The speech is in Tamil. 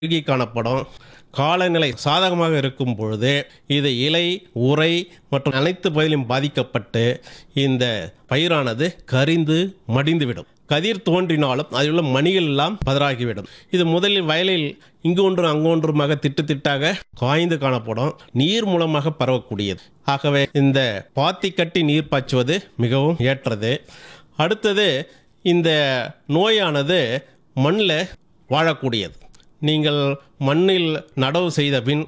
இறுகி காணப்படும் காலநிலை சாதகமாக இருக்கும் பொழுது இது இலை உரை மற்றும் அனைத்து பகுதியிலும் பாதிக்கப்பட்டு இந்த பயிரானது கரிந்து மடிந்துவிடும் கதிர் தோன்றினாலும் அதில் உள்ள மணிகள் எல்லாம் பதறாகிவிடும் இது முதலில் வயலில் இங்கு ஒன்று அங்கு ஒன்றுமாக திட்டு திட்டாக காய்ந்து காணப்படும் நீர் மூலமாக பரவக்கூடியது ஆகவே இந்த பாத்தி கட்டி நீர் பாய்ச்சுவது மிகவும் ஏற்றது அடுத்தது இந்த நோயானது மண்ணில் வாழக்கூடியது நீங்கள் மண்ணில் நடவு செய்த பின்